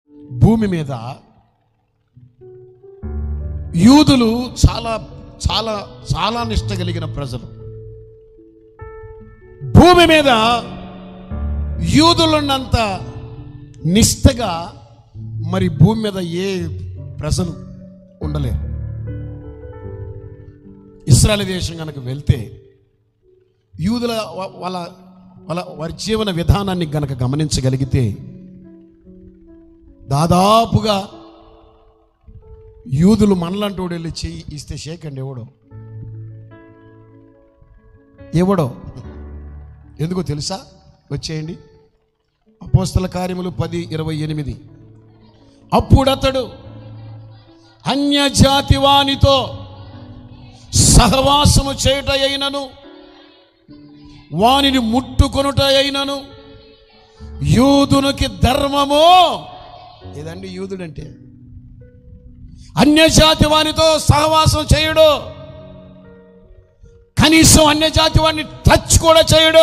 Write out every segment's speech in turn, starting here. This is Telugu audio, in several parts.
భూమి మీద యూదులు చాలా చాలా చాలా నిష్ట కలిగిన ప్రజలు భూమి మీద యూదులున్నంత నిష్టగా మరి భూమి మీద ఏ ప్రజలు ఉండలేరు ఇస్రాయల్ దేశం కనుక వెళ్తే యూదుల వా- వాళ్ళ వాళ్ళ వారి జీవన విధానాన్ని గనక గమనించగలిగితే దాదాపుగా యూదులు మనలంటోడు వెళ్ళి చెయ్యి ఇస్తే షేక్ అండి ఎవడో ఎవడో ఎందుకో తెలుసా వచ్చేయండి అపోస్తల కార్యములు పది ఇరవై ఎనిమిది అప్పుడతడు అన్యజాతి వానితో సహవాసము చేయుట అయినను వానిని ముట్టుకొనుట అయినను యూదునికి ధర్మము ఇదండి యూదుడంటే అన్యజాతి వానితో సహవాసం చేయడు కనీసం అన్యజాతి వాడిని టచ్ కూడా చేయడు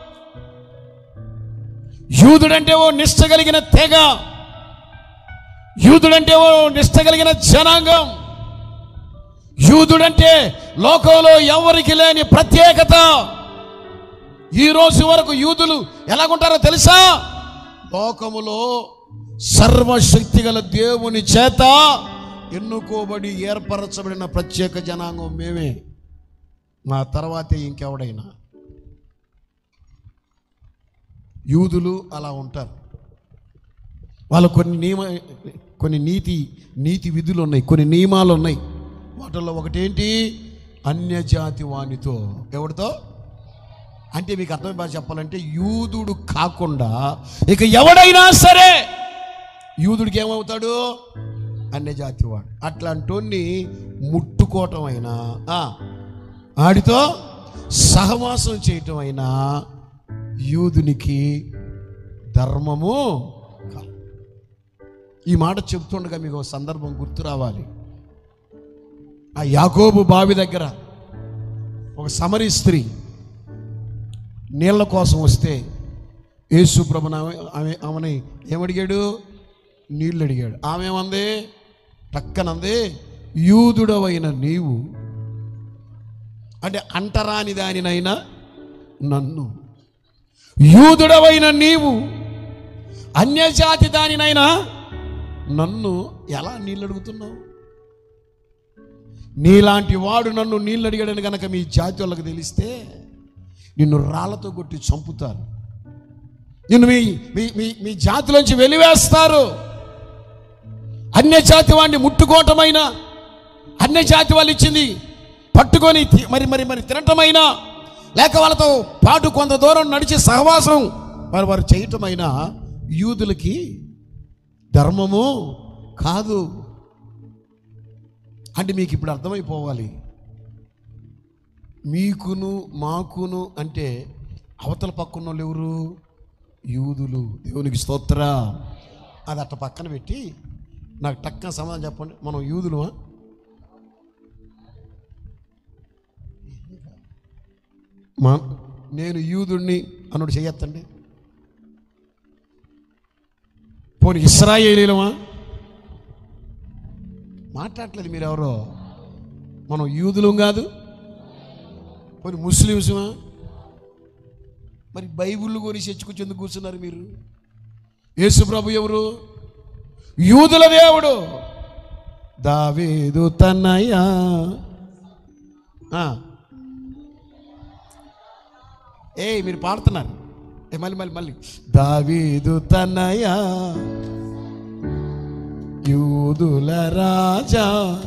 యూదుడంటే ఓ నిష్ట కలిగిన తెగ యూదుడంటే ఓ నిష్ట కలిగిన జనాంగం యూదుడంటే లోకంలో ఎవరికి లేని ప్రత్యేకత ఈ రోజు వరకు యూదులు ఎలాగుంటారో తెలుసా లోకములో సర్వశక్తి గల దేవుని చేత ఎన్నుకోబడి ఏర్పరచబడిన ప్రత్యేక జనాంగం మేమే మా తర్వాతే ఇంకెవడైనా యూదులు అలా ఉంటారు వాళ్ళు కొన్ని నియమ కొన్ని నీతి నీతి విధులు ఉన్నాయి కొన్ని నియమాలు ఉన్నాయి వాటిల్లో ఒకటేంటి అన్యజాతి వానితో ఎవరితో అంటే మీకు అర్థం బాగా చెప్పాలంటే యూదుడు కాకుండా ఇక ఎవడైనా సరే యూదుడికి ఏమవుతాడు అన్యజాతి వాడు అట్లాంటి ముట్టుకోవటం అయినా ఆ, ఆడితో సహవాసం చేయటం అయినా యూదునికి ధర్మము కాదు. ఈ మాట చెప్తుండగా మీకు ఒక సందర్భం గుర్తు రావాలి ఆ యాకోబు బావి దగ్గర ఒక సమరి స్త్రీ నీళ్ళ కోసం వస్తే యేసు ప్రభుని ఆమె ఆమె ఆమెని ఏమడిగాడు నీళ్ళు అడిగాడు ఆమె ఏమంది టక్కనంది యూదుడవైన నీవు అంటే అంటరాని దానినైనా నన్ను యూదుడవైన నీవు అన్యజాతి దానినైనా నన్ను ఎలా నీళ్ళు అడుగుతున్నావు నీలాంటి వాడు నన్ను నీళ్ళు అడిగాడని కనుక మీ జాతి వాళ్ళకి తెలిస్తే నిన్ను రాళ్లతో కొట్టి చంపుతారు నిన్ను మీ మీ మీ మీ జాతిలోంచి వెలివేస్తారు అన్య జాతి వాడిని ముట్టుకోవటమైనా అన్య జాతి వాళ్ళు ఇచ్చింది పట్టుకొని తి- మరి మరి మరి తినటమైనా లేక వాళ్ళతో పాటు కొంత దూరం నడిచి సహవాసం వారు వారు చేయటమైనా యూదులకి ధర్మము కాదు అంటే మీకు ఇప్పుడు అర్థమైపోవాలి మీకును మాకును అంటే అవతల పక్కన వాళ్ళు ఎవరు యూదులు దేవునికి స్తోత్ర అది అట్ట పక్కన పెట్టి నాకు టక్కన సమాధానం చెప్పండి మనం యూదులమా మా నేను యూదుడిని అన్నోడు చెయ్యొద్దండి పోనీ ఇస్రాయేలీలమా మాట్లాడలేదు మీరు ఎవరో మనం యూదులం కాదు పోనీ ముస్లిమ్స్మా మరి బైబిల్ కొని చర్చకొచ్చి ఎందుకు కూర్చున్నారు మీరు యేసు ప్రభు ఎవరు యూదుల దేవుడు దావేదు తన్నయ్యా ఏ మీరు పాడుతున్నారు ఏ మళ్ళీ మళ్ళీ మళ్ళీ దావీదు తనయా యూదుల రాజా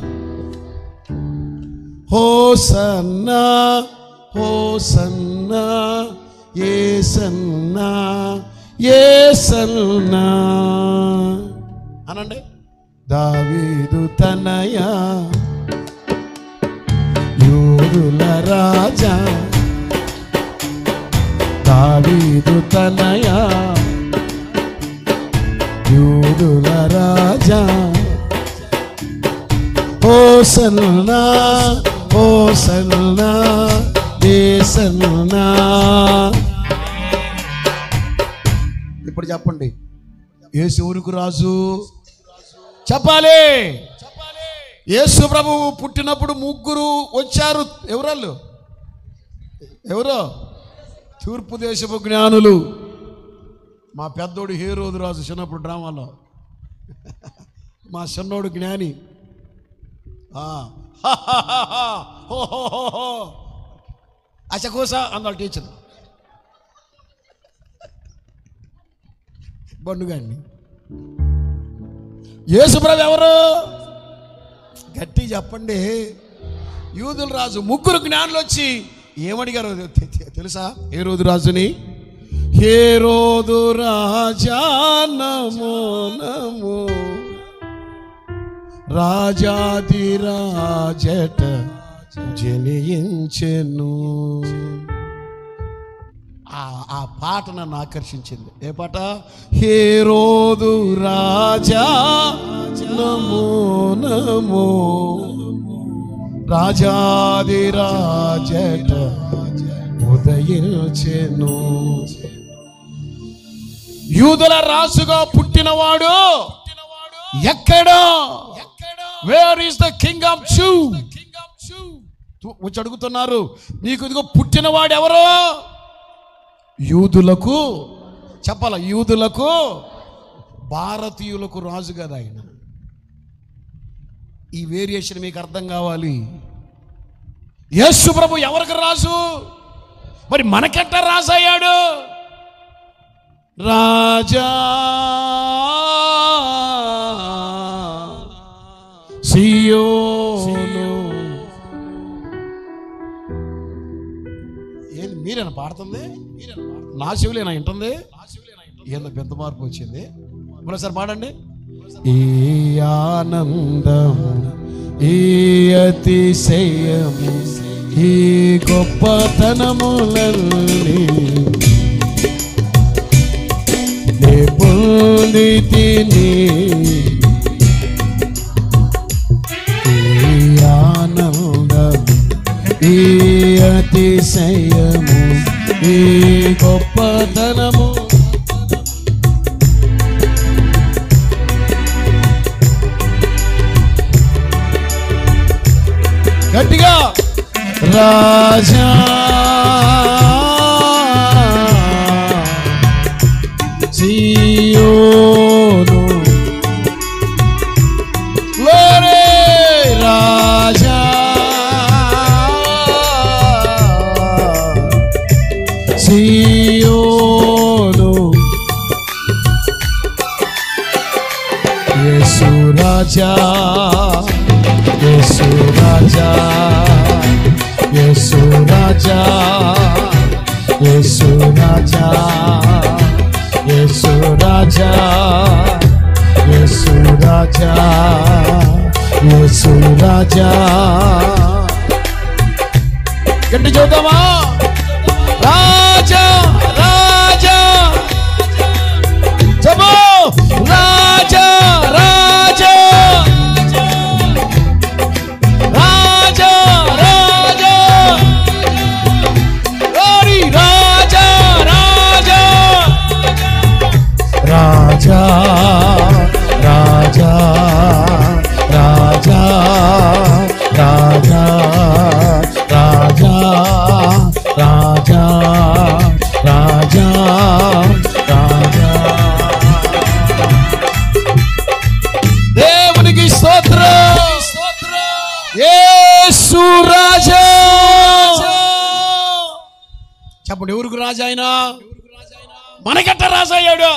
హోసన్నా హోసన్నా ఏసన్నా ఏసన్నా అనండి దావీదు తనయా యూదుల రాజా దావీదు తనయా యూదుల రాజా ఓ సన్నా ఓ సన్నా ఏ సన్నా ఇప్పుడు చెప్పండి యేసు ఎవరికి రాజు చెప్పాలి యేసు ప్రభువు పుట్టినప్పుడు ముగ్గురు వచ్చారు ఎవరాళ్ళు ఎవరో తూర్పు దేశపు జ్ఞానులు మా పెద్దోడు హేరోదు రాజు చిన్నప్పుడు డ్రామాలో మా చిన్నోడు జ్ఞాని ఆ, హా, హా, హా, హా, హో, హో, హో, హో. అచకోస అన్నాడు టీచర్ బండుగాడిని యేసుప్రభు ఎవరు గట్టి చెప్పండి యూదుల రాజు ముగ్గురు జ్ఞానులు వచ్చి ఏమడిగారు తె- తె- తెలుసా ఏ రోజు రాజుని హే రోజు రాజా నమో నమో రాజాది రాజట జనించెను ఆ ఆ పాట నన్ను ఆకర్షించింది ఏ పాట హే రోదు రాజా నమో నమో రాజాది రాజట ఉదయించెను యూదుల రాజుగా పుట్టినవాడు ఎక్కడో where is the king of Jews వచ్చి అడుగుతున్నారు నీకు ఇదిగో పుట్టినవాడు ఎవరు యూదులకు చెప్పాల యూదులకు భారతీయులకు రాజు కదా ఆయన ఈ వేరియేషన్ మీకు అర్థం కావాలి యేసు ప్రభు ఎవరికి రాజు మరి మనకెట్ట రాజు అయ్యాడు రాజా సియోను ఏది మీరేనా పాడుతుంది నా చెవులేనా వింటుంది ఏందో పెద్ద మార్పు వచ్చింది మరోసారి పాడండి ఈ ఆనందం ఈ అతిశయము ఈ గొప్పతనములన్నీ నే పొందితిని ఈ ఆనందం ఈ అతిశయము ఈ గొప్పతనము గట్టిగా రాజా సియోను Glory, రాజా సియోను యేసు రాజా యేసు రాజా యేసు రాజా యేసు రాజా యేసు రాజా యేసు రాజా యేసు రాజా గట్టి చూద్దామా రాజా రాజా చెప్పు రాజా రాజా రాజా రాజా ఓరి రాజా రాజా రాజా రాజా రాజా రాజా రాజా రాజా రాజా రాజా దేవునికి స్తోత్రం యేసు రాజా చెప్పండి ఎవరికి రాజా ఆయన మనకెట్ట రాజు అయ్యాడు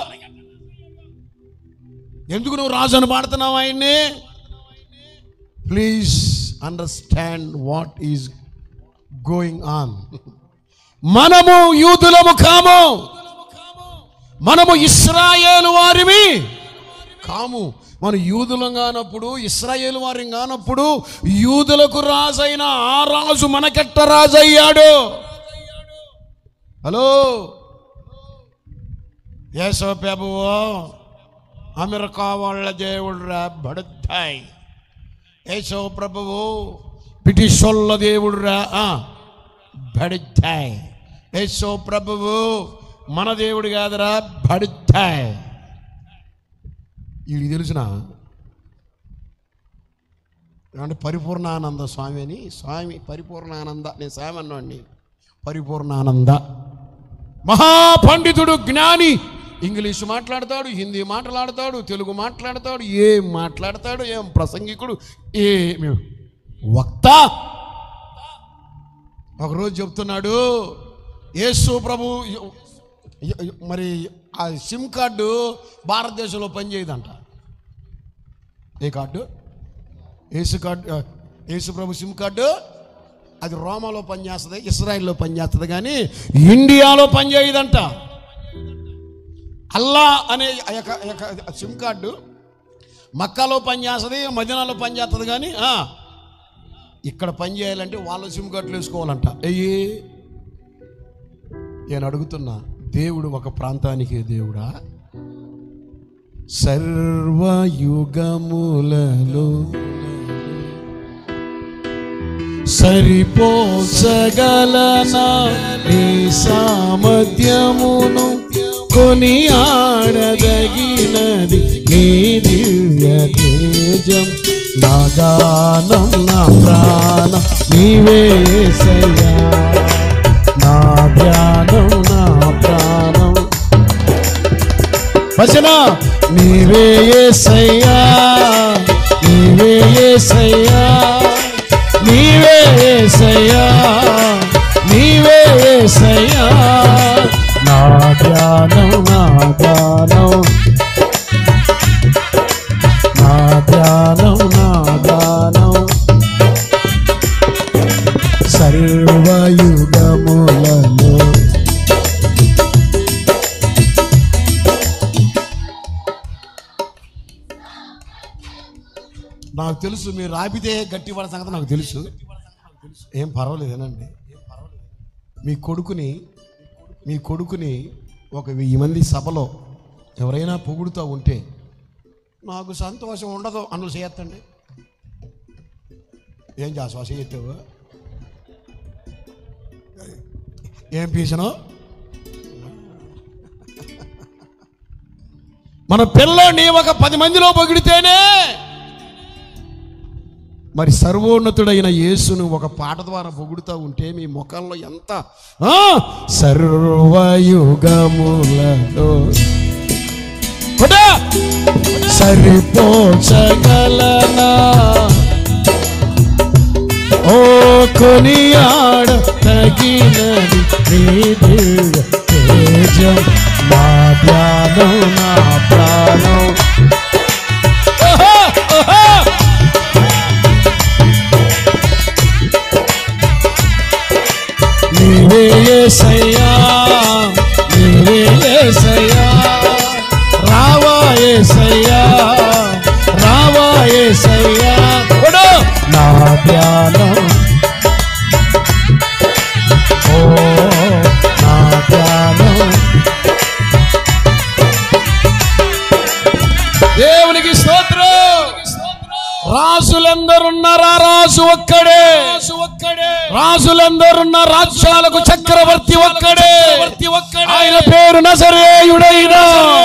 ఎందుకు నువ్వు రాజు అని పాడుతున్నావు ఆయన్ని please understand what is going on మనము యూదులము కాము మనము ఇస్రాయేలు వారివి కాము మన యూదులం కానప్పుడు ఇస్రాయేల్ వారిని కానప్పుడు యూదులకు రాజైన ఆ రాజు మనకెట్ట రాజు అయ్యాడు హలో ఏసో ప్రభువు అమెరికా వాళ్ళ దేవుడు రా బడుద్దాయి ఏసో ప్రభువు బ్రిటిష్ వాళ్ళ దేవుడు రా బడుద్దాయి ఏసో ప్రభువు మన దేవుడు కాదురా బడుద్దాయి వీడికి తెలిసిన అంటే పరిపూర్ణానంద స్వామి అని స్వామి పరిపూర్ణానంద నేను స్వామి అన్నవాడిని పరిపూర్ణానంద మహాపండితుడు జ్ఞాని ఇంగ్లీష్ మాట్లాడతాడు హిందీ మాట్లాడతాడు తెలుగు మాట్లాడతాడు ఏం మాట్లాడతాడు ఏం ప్రసంగికుడు ఏమి వక్త ఒకరోజు చెప్తున్నాడు యేసు ప్రభు మరి ఆ సిమ్ కార్డు భారతదేశంలో పనిచేయదంట ఏ కార్డు యేసు కార్డు ఆ, యేసు ప్రభు సిమ్ కార్డు అది రోమాలో పనిచేస్తుంది ఇస్రాయిల్లో పనిచేస్తుంది కానీ ఇండియాలో పనిచేయదంట అల్లా అనే ఆ యొక్క ఆ యొక్క సిమ్ కార్డు మక్కాలో పనిచేస్తుంది మదీనాలో పనిచేస్తుంది కానీ ఆ, ఇక్కడ పని చేయాలంటే వాళ్ళ సిమ్ కార్డులు వేసుకోవాలంట అయ్యి నేను అడుగుతున్నా దేవుడు ఒక ప్రాంతానికి దేవుడా సర్వయుగములలో సరిపోసగలనా నీ సామర్థ్యమును కొని ఆడదగినది నీ దివ్య తేజం నా గానం నా ప్రాణం నీవే యేసయ్యా నా ధ్యానం నా ప్రాణం వచన నీవే యేసయ్యా నీవే యేసయ్యా నీవే యేసయ్యా నీవే యేసయ్యా నా ధ్యానం నా గానం నా ధ్యానం నా గానం సర్వయుగములలో నాకు తెలుసు మీరు రాపితే గట్టి పడే సంగతి నాకు తెలుసు ఏం పర్వాలేదేనండి మీ కొడుకుని మీ కొడుకుని ఒక వెయ్యి మంది సభలో ఎవరైనా పొగుడుతూ ఉంటే నాకు సంతోషం ఉండదు అను చేయొద్దండి ఏం చేస్తావా చేయొత్తావు ఏం పీసను మన పిల్లని ఒక పది మందిలో పొగిడితేనే మరి సర్వోన్నతుడైన యేసును ఒక పాట ద్వారా పొగుడుతూ ఉంటే మీ ముఖంలో ఎంత ఆ, సర్వయుగములలో కొట్టా! సరిపోచగలనా ఓ కొనియాడ తగినది నీ దివ్య తేజం నా ధ్యానం నా ప్రాణం ఓహో, ఓహో! నీవే యేసయ్యా నీవే యేసయ్యా రావా యేసయ్యా రావా యేసయ్యా కొడు నా ధ్యానం ఓ నా ధ్యానం దేవునికి స్తోత్రం రాజులందరున్నారా రాజు ఒక్కడే ఒక్కడే రాజులందరున్న రాజ్యాలకు చక్రవర్తి ఒక్కడే ఆయన పేరు నజరేయుడైన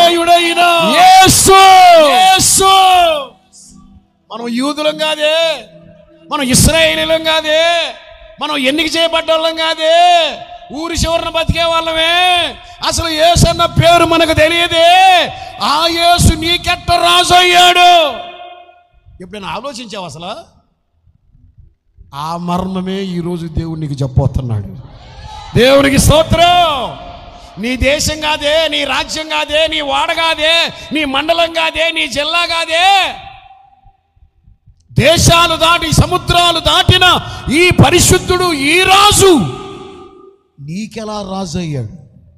యేసు యేసు మనం యూదులం కాదే మనం ఇస్రాయేలీలం కాదే మనం ఎన్నిక చేయబడ్డ వాళ్ళం కాదే ఊరి చివరన బతికే వాళ్ళమే అసలు యేసు అన్న పేరు మనకు తెలియదే ఆ యేసు నీకెట్ట రాజు అయ్యాడు ఎప్పుడైనా ఆలోచించావు అసలు ఆ మర్మమే ఈరోజు దేవుడు నీకు చెప్పబోతున్నాడు దేవునికి స్తోత్రం నీ దేశం కాదే నీ రాజ్యం కాదే నీ వాడ కాదే నీ మండలం కాదే నీ జిల్లా కాదే దేశాలు దాటి సముద్రాలు దాటిన ఈ పరిశుద్ధుడు ఈ రాజు నీకెలా రాజు అయ్యాడు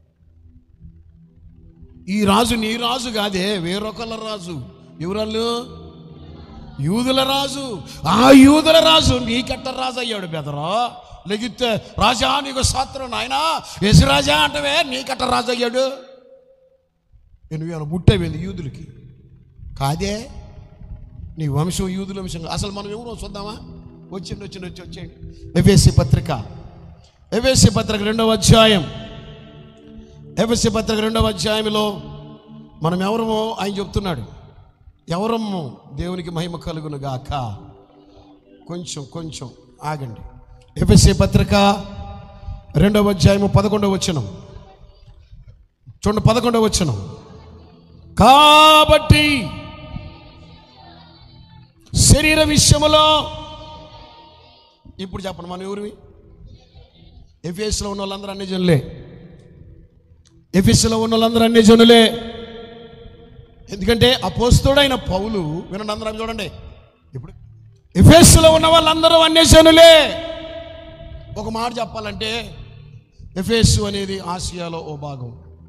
ఈ రాజు నీ రాజు కాదే వేరొకళ్ళ రాజు ఎవరళ్ళు యూదుల రాజు ఆ యూదుల రాజు నీకెట్ట రాజు అయ్యాడు బెదరా లెగితే రాజా నీకు సాత్రం నాయనా యశరాజా అంటవే నీకెట్ట రాజు అయ్యాడు నువ్వేమైనా పుట్టేవేంది యూదులకి కాదే నీ వంశం యూదుల వంశం అసలు మనం ఎవరో చూద్దామా వచ్చింది వచ్చింది వచ్చి వచ్చేయండి ఎఫ్ఎస్సి పత్రిక ఎఫ్ఎస్సి పత్రిక రెండవ అధ్యాయం ఎఫ్ఎస్సి పత్రిక రెండవ అధ్యాయంలో మనం ఎవరమో ఆయన చెప్తున్నాడు ఎవరమ్ము దేవునికి మహిమ కలుగును గాక కొంచెం కొంచెం ఆగండి ఎఫ్ఎస్సి పత్రిక రెండవ అధ్యాయము పదకొండవ వచనం చూడండి పదకొండవ వచనం కాబట్టి శరీర విషయములో ఇప్పుడు చెప్పండి మన ఎవరివి ఎఫ్ఎస్లో ఉన్న వాళ్ళందరూ అన్ని జనులే ఎఫ్ఎస్లో ఉన్న వాళ్ళందరూ అన్ని జనులే ఎందుకంటే అపోస్తుడైన పౌలు వినండి అందరం చూడండి ఇప్పుడు ఎఫెస్లో ఉన్న వాళ్ళందరూ అన్యజనులే ఒక మాట చెప్పాలంటే ఎఫెస్ అనేది ఆసియాలో ఓ భాగం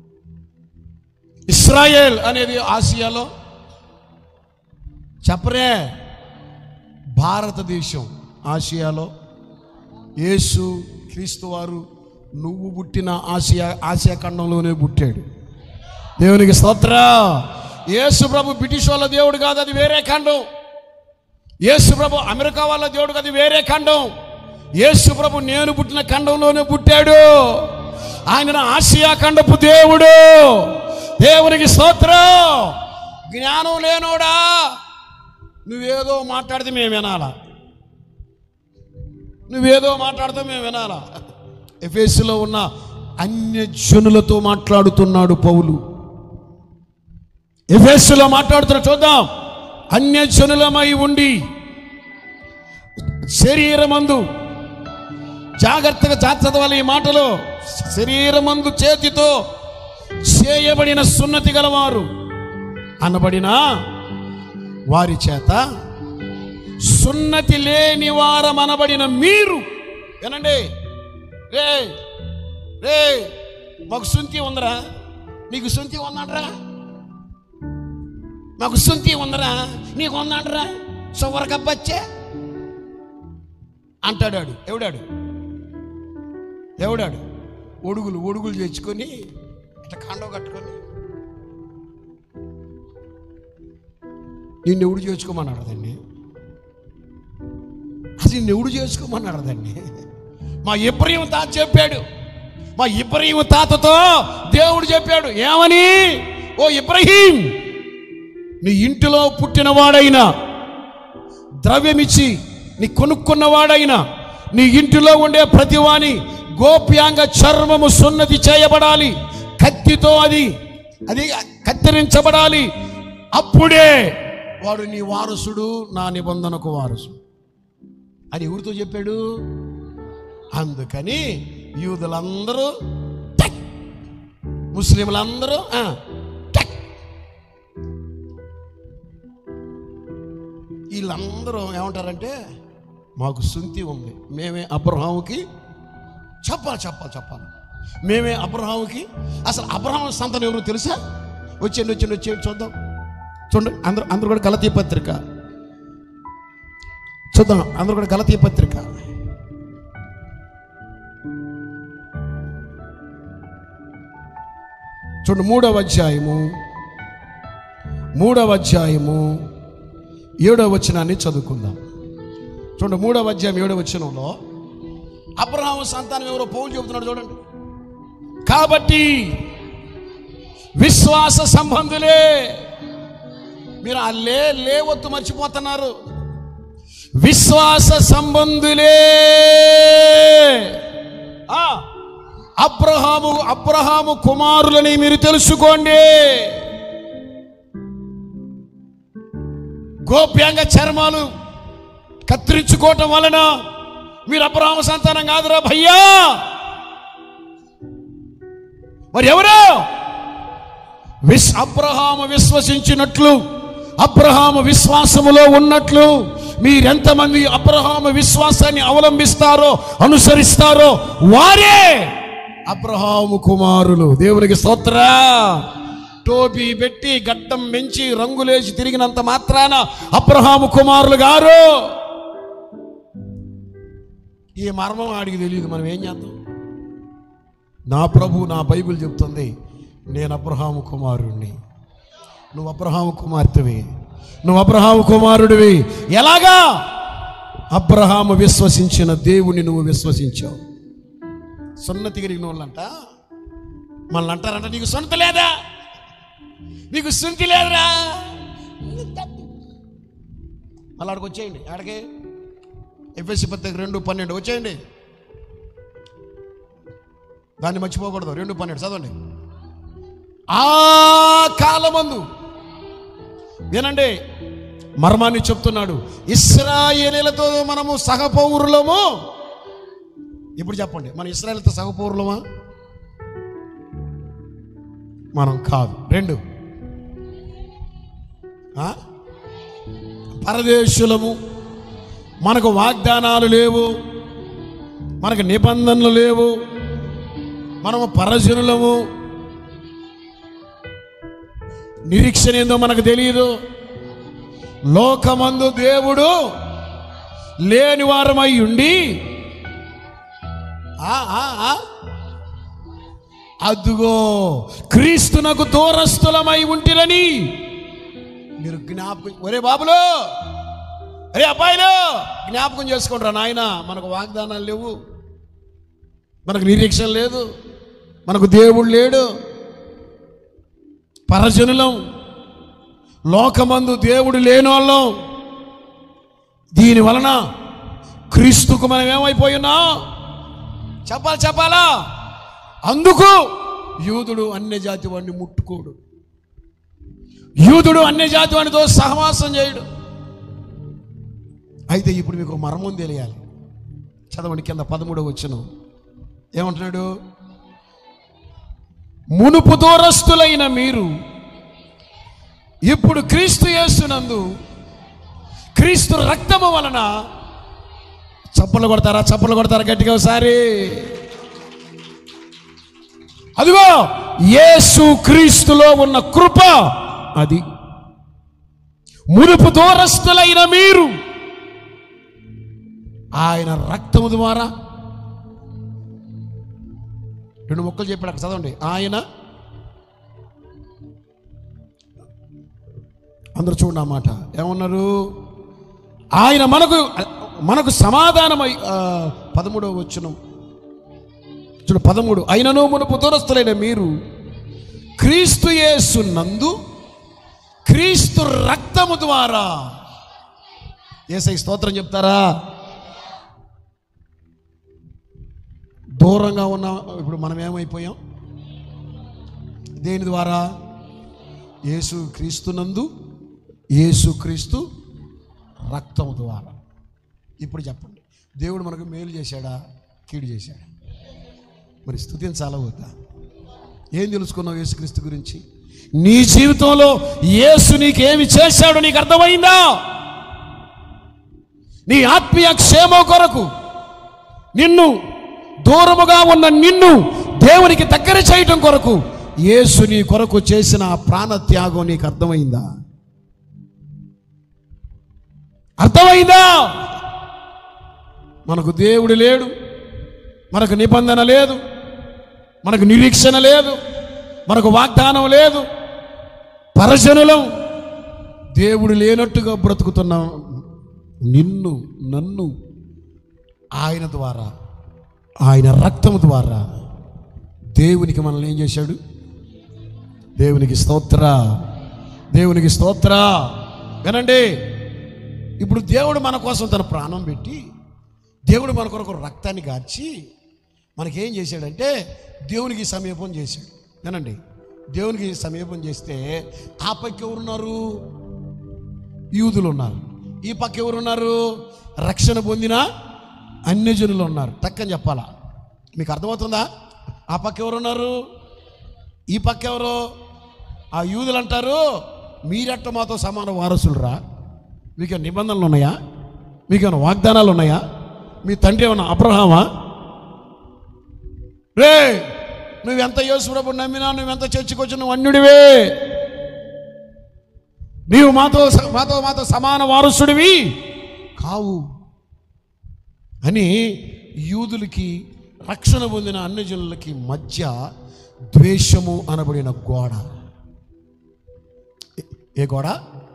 ఇస్రాయేల్ అనేది ఆసియాలో చెప్పరే భారతదేశం ఆసియాలో యేసు క్రీస్తు వారు నువ్వు పుట్టిన ఆసియా ఆసియా ఖండంలోనే పుట్టాడు దేవునికి స్తోత్ర యేసు ప్రభు బ్రిటిష్ వాళ్ళ దేవుడు కాదు అది వేరే ఖండం యేసు ప్రభు అమెరికా వాళ్ళ దేవుడు కాదు అది వేరే ఖండం యేసు ప్రభు నేను పుట్టిన ఖండంలోనే పుట్టాడు ఆయన ఆసియా ఖండపు దేవుడు దేవునికి స్తోత్రం జ్ఞానం లేనోడా నువ్వేదో మాట్లాడితే మేము వినాలా నువ్వేదో మాట్లాడితే మేము వినాలా ఎఫ్ఎస్లో ఉన్న అన్యజనులతో మాట్లాడుతున్నాడు పౌలు ఎఫ్ఎస్లో మాట్లాడుతున్న చూద్దాం అన్యజనులమై ఉండి శరీరమందు జాగ్రత్తగా చా- చదవాలి ఈ మాటలో శరీరమందు చేతితో చేయబడిన సున్నతి గలవారు అనబడిన వారి చేత సున్నతి లేని వారమనబడిన మీరు వినండి రే రే మాకు సుంతి ఉందరా నీకు సుంతి ఉందంటరా మాకు సుంతి ఉందరా నీకు ఉందంటరా సువరకబ్బచ్చే అంటాడాడు ఎవడాడు ఎవడాడు ఒడుగులు ఒడుగులు తెచ్చుకొని ఇట్లా కాండవ కట్టుకొని నిన్ను ఎవడు చేసుకోమన్నాడు దాన్ని అసలు నిన్ను ఎవడు చేసుకోమన్నాడు దాన్ని మా ఇబ్రహీం తాత చెప్పాడు మా ఇబ్రహీం తాతతో దేవుడు చెప్పాడు ఏమని ఓ ఇబ్రహీం నీ ఇంటిలో పుట్టినవాడైనా ద్రవ్యమిచ్చి నీ కొనుక్కున్నవాడైనా నీ ఇంటిలో ఉండే ప్రతివాని గోప్యాంగ చర్మము సున్నతి చేయబడాలి కత్తితో అది అది కత్తిరించబడాలి అప్పుడే వాడు నీ వారసుడు నా నిబంధనకు వారసుడు అని ఎవరితో చెప్పాడు అందుకని యూదులందరూ టక్. ముస్లింలందరూ ఆ, టక్. వీళ్ళందరూ ఏమంటారంటే మాకు సుంతి ఉంది మేమే అబ్రహాముకి చెప్పాలి చెప్పాలి చెప్పాలి మేమే అబ్రహాముకి అసలు అబ్రహాం సంతానం ఎవరు తెలుసా వచ్చేయండి వచ్చేయండి వచ్చేయండి చూద్దాం చూడండి అందరూ అందరూ కూడా గలతీ పత్రిక చూద్దాం అందరూ కూడా గలతీ పత్రిక చూడండి మూడవ అధ్యాయము మూడవ అధ్యాయము ఏడవ వచనాన్ని చదువుకుందాం చూడండి మూడవ అధ్యాయం ఏడవ వచనంలో అబ్రహాం సంతానం ఎవరో పౌలు చెబుతున్నాడు చూడండి కాబట్టి విశ్వాస సంబంధులే మీరు ఆ లే లేవత్తు మర్చిపోతున్నారు విశ్వాస సంబంధులే ఆ, అబ్రహాము అబ్రహాము కుమారులని మీరు తెలుసుకోండి గోప్యాంగ చర్మాలు కత్తిరించుకోవటం వలన మీరు అబ్రహాము సంతానం కాదురా భయ్యా మరి ఎవరు విస్ అబ్రహాము విశ్వసించినట్లు అబ్రహాము విశ్వాసములో ఉన్నట్లు మీరెంతమంది అబ్రహాము విశ్వాసాన్ని అవలంబిస్తారో అనుసరిస్తారో వారే అబ్రహాము కుమారులు దేవునికి స్తోత్ర టోపీ పెట్టి గడ్డం పెంచి రంగులేసి తిరిగినంత మాత్రాన అబ్రహాము కుమారులు గారు ఈ మర్మం ఆడికి తెలియదు మనం ఏం చేద్దాం నా ప్రభు నా బైబిల్ చెప్తుంది నేను అబ్రహాము కుమారుణ్ణి నువ్వు అబ్రహాము కుమార్తెవి నువ్వు అబ్రహాము కుమారుడివి ఎలాగా అబ్రహాము విశ్వసించిన దేవుణ్ణి నువ్వు విశ్వసించావు సున్నతి కలిగిన వాళ్ళంట మళ్ళీ అంటారంట నీకు సొంత లేదా నీకు సుంతి లేదురా మళ్ళీ ఆడికి వచ్చేయండి ఆడికి ఎఫ్ఎస్సి పత్రిక రెండు పన్నెండు వచ్చేయండి దాన్ని మర్చిపోకూడదు రెండు పన్నెండు చదవండి ఆ కాలమందు వినండి మర్మాన్ని చెప్తున్నాడు ఇస్రాయేలీలతో మనము సహపౌరులము ఇప్పుడు చెప్పండి మన ఇస్రాయేల్తో సహపౌరులమా మనం కాదు రెండు ఆ? పరదేశులము మనకు వాగ్దానాలు లేవు మనకు నిబంధనలు లేవు మనము పరజనులము నిరీక్షణ ఏందో మనకు తెలియదు లోకమందు దేవుడు లేని వారమై ఉండి ఆ, ఆ, ఆ. అదుగో క్రీస్తునకు దూరస్థులమై ఉంటిరని మీరు జ్ఞాపకం ఒరే బాబులు అరే అబ్బాయిలు జ్ఞాపకం చేసుకుంటారా నాయన మనకు వాగ్దానాలు లేవు మనకు నిరీక్షణ లేదు మనకు దేవుడు లేడు పరజనులం లోకమందు దేవుడు లేనోళ్ళం దీని వలన క్రీస్తుకు మనం ఏమైపోయి ఉన్నాం చెప్పాలి చెప్పాలా అందుకు యూదుడు అన్య జాతి వాడిని ముట్టుకోడు యూదుడు అన్య జాతి వాడితో సహవాసం చేయడు అయితే ఇప్పుడు మీకు మర్మం తెలియాలి చదవండి కింద పదమూడవ వచ్చును ఏమంటున్నాడు మునుపు దూరస్తులైన మీరు ఇప్పుడు క్రీస్తు యేసునందు క్రీస్తు రక్తము వలన చప్పలు కొడతారా చప్పలు కొడతారా గట్టిగా ఒకసారి అదిగో యేసు క్రీస్తులో ఉన్న కృప అది మునుపు దూరస్తులైన మీరు ఆయన రక్తము ద్వారా రెండు మొక్కలు చెప్పాడు అక్కడ చదవండి ఆయన అందరూ చూడండి ఆ మాట ఏమన్నారు ఆయన మనకు మనకు సమాధానమై ఆ, పదమూడవ వచ్చును చూడు పదమూడు అయినను మునుపు దూరస్తులైన మీరు క్రీస్తు యేసు నందు క్రీస్తు రక్తము ద్వారా ఏసై స్తోత్రం చెప్తారా దూరంగా ఉన్న ఇప్పుడు మనం ఏమైపోయాం దేని ద్వారా యేసు క్రీస్తునందు యేసు క్రీస్తు రక్తము ద్వారా ఇప్పుడు చెప్పండి దేవుడు మనకు మేలు చేశాడా కీడు చేశాడా మరి స్థుతించాలా వద్దా ఏం తెలుసుకున్నావు యేసుక్రీస్తు గురించి నీ జీవితంలో యేసు నీకేమి చేశాడో నీకు అర్థమైందా నీ ఆత్మీయ క్షేమం కొరకు నిన్ను దూరముగా ఉన్న నిన్ను దేవునికి దగ్గర చేయటం కొరకు యేసు నీ కొరకు చేసిన ఆ ప్రాణ త్యాగం నీకు అర్థమైందా అర్థమైందా మనకు దేవుడు లేడు మనకు నిబంధన లేదు మనకు నిరీక్షణ లేదు మనకు వాగ్దానం లేదు పరజనులం దేవుడు లేనట్టుగా బ్రతుకుతున్నాం నిన్ను నన్ను ఆయన ద్వారా ఆయన రక్తము ద్వారా దేవునికి మనల్ని ఏం చేశాడు దేవునికి స్తోత్ర దేవునికి స్తోత్ర వినండి ఇప్పుడు దేవుడు మన కోసం తన ప్రాణం పెట్టి దేవుడు మన కొరకు రక్తాన్ని గార్చి మనకేం చేశాడంటే దేవునికి సమీపం చేశాడు వినండి దేవునికి సమీపం చేస్తే ఆ పక్క ఎవరున్నారు యూదులు ఉన్నారు ఈ పక్క ఎవరున్నారు రక్షణ పొందిన అన్యజనులు ఉన్నారు టక్కని చెప్పాలా మీకు అర్థమవుతుందా ఆ పక్క ఎవరున్నారు ఈ పక్క ఎవరు ఆ యూదులు అంటారు మీరట్ట మాతో సమాన వారసులరా మీకు నిబంధనలు ఉన్నాయా మీకు ఏమైనా వాగ్దానాలు ఉన్నాయా మీ తండ్రి ఏమన్నా అబ్రహామా రే నువ్వెంత యేసుప్రభు నమ్మినా నువ్వెంత చర్చికి వచ్చి నువ్వు అన్యుడివే నీవు మాతో మాతో మాతో సమాన వారసుడివి కావు అని యూదులకి రక్షణ పొందిన అన్యజనులకి మధ్య ద్వేషము అనబడిన గోడ ఏ- ఏ గోడ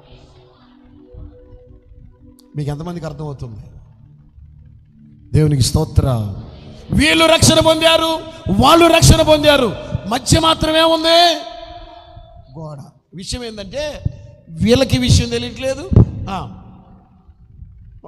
మీకు ఎంతమందికి అర్థమవుతుంది దేవునికి స్తోత్ర వీళ్ళు రక్షణ పొందారు వాళ్ళు రక్షణ పొందారు మధ్య మాత్రమే ఉంది గోడ విషయం ఏంటంటే వీళ్ళకి విషయం తెలియట్లేదు ఆ,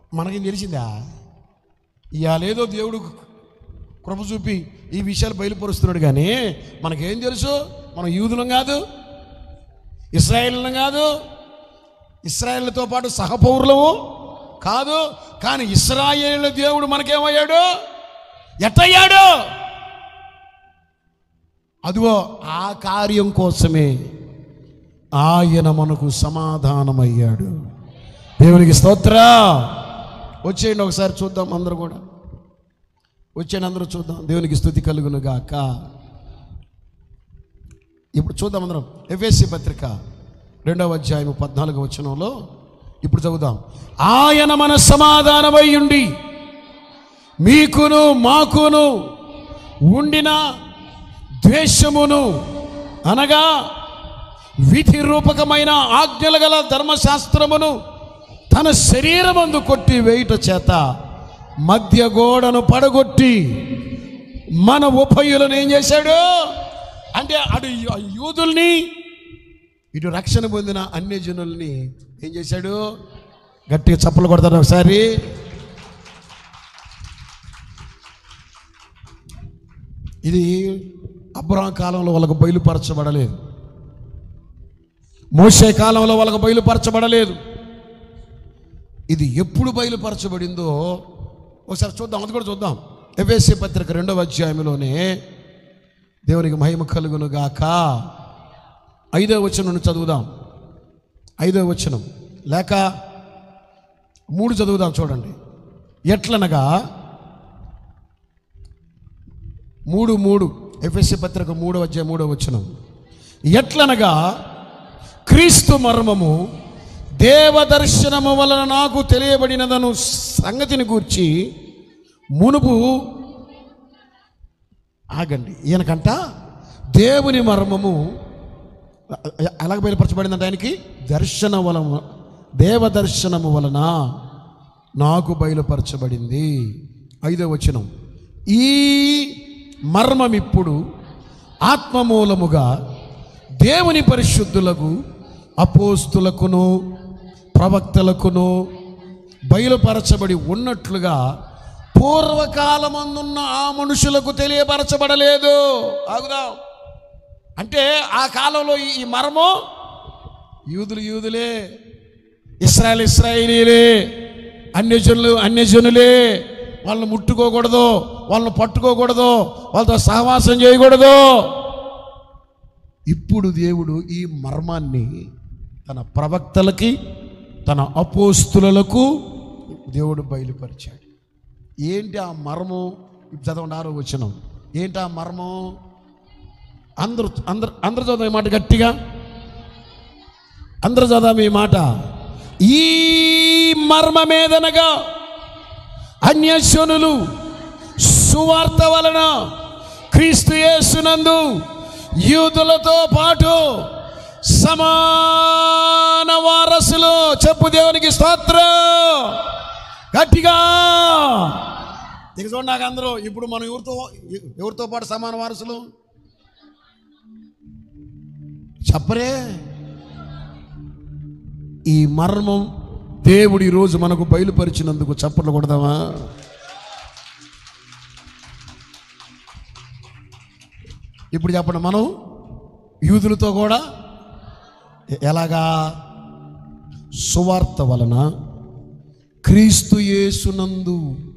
మనకేం తెలిసిందా ఇవాళేదో దేవుడు కృప చూపి ఈ విషయాలు బయలుపరుస్తున్నాడు కానీ మనకేం తెలుసు మనం యూదులం కాదు ఇస్రాయేళ్ళం కాదు ఇస్రాయేళ్లతో పాటు సహపౌరులము కాదు కానీ ఇస్రాయేల్ దేవుడు మనకేమయ్యాడు ఎట్టయ్యాడు అదిగో ఆ కార్యం కోసమే ఆయన మనకు సమాధానమయ్యాడు దేవునికి స్తోత్ర వచ్చేయండి ఒకసారి చూద్దాం అందరూ కూడా వచ్చేయండి అందరూ చూద్దాం దేవునికి స్థుతి కలుగును గాక ఇప్పుడు చూద్దాం అందరం ఎఫ్ఎస్సి పత్రిక రెండవ అధ్యాయం పద్నాలుగు వచనంలో ఇప్పుడు చదువుదాం ఆయన మన సమాధానమై ఉండి మీకును మాకును ఉండిన ద్వేషమును అనగా విధి రూపకమైన ఆజ్ఞలు గల ధర్మశాస్త్రమును తన శరీరమందు కొట్టి వేయుట చేత మధ్య గోడను పడగొట్టి మన ఉభయులను ఏం చేశాడు అంటే అటు యూ- యూదుల్ని ఇటు రక్షణ పొందిన అన్య జనుల్ని ఏం చేశాడు గట్టిగా చప్పలు కొడతాడు ఒకసారి ఇది అబ్రహం కాలంలో వాళ్ళకు బయలుపరచబడలేదు మోసే కాలంలో వాళ్ళకు బయలుపరచబడలేదు ఇది ఎప్పుడు బయలుపరచబడిందో ఒకసారి చూద్దాం అది కూడా చూద్దాం ఎఫ్ఎస్సి పత్రిక రెండవ అధ్యాయంలోనే దేవునికి మహిమ కలుగును గాక ఐదవ వచనం చదువుదాం ఐదవ వచనం లేక మూడు చదువుదాం చూడండి ఎట్లనగా మూడు మూడు ఎఫ్ఎస్సి పత్రిక మూడవ అధ్యాయం మూడవ వచనం ఎట్లనగా క్రీస్తు మర్మము దేవదర్శనము వలన నాకు తెలియబడినదను సంగతిని గూర్చి మునుపు ఆగండి ఈయనకంట దేవుని మర్మము ఎలాగ బయలుపరచబడిందంటే ఆయనకి దర్శన వలన దేవదర్శనము వలన నాకు బయలుపరచబడింది ఐదో వచనం ఈ మర్మం ఇప్పుడు ఆత్మమూలముగా దేవుని పరిశుద్ధులకు అపోస్తులకును ప్రవక్తలకును బయలుపరచబడి ఉన్నట్లుగా పూర్వకాలమందున్న ఆ మనుషులకు తెలియపరచబడలేదు ఆగుదాం అంటే ఆ కాలంలో ఈ- ఈ మర్మం యూదులు యూదులే ఇస్రాయల్ ఇస్రాయేలీలే అన్యజనులు అన్యజనులే వాళ్ళని ముట్టుకోకూడదు వాళ్ళని పట్టుకోకూడదు వాళ్ళతో సహవాసం చేయకూడదు ఇప్పుడు దేవుడు ఈ మర్మాన్ని తన ప్రవక్తలకి తన అపోస్తులకు దేవుడు బయలుపరిచాడు ఏంటి ఆ మర్మం ఇప్పుడు చదవండి ఆరో వచనం ఏంటి ఆ మర్మం అందరూ అందరు అందరు చదువు ఈ మాట గట్టిగా అందరు చదవం ఈ మాట ఈ మర్మమేదనగా అన్యశనులు సువార్త వలన క్రీస్తు యేసునందు యూదులతో పాటు సమాన వారసులు చెప్పు దేవునికి స్తోత్రం గట్టిగా ఇక చూడండి నాకు అందరూ ఇప్పుడు మనం ఎవరితో ఎవరితో పాటు సమాన వారసులు చెప్పరే ఈ మర్మం దేవుడు ఈరోజు మనకు బయలుపరిచినందుకు చప్పట్లు కొడదామా ఇప్పుడు చెప్పండి మనం యూదులతో కూడా ఎ- ఎలాగా సువార్త వలన క్రీస్తు యేసునందు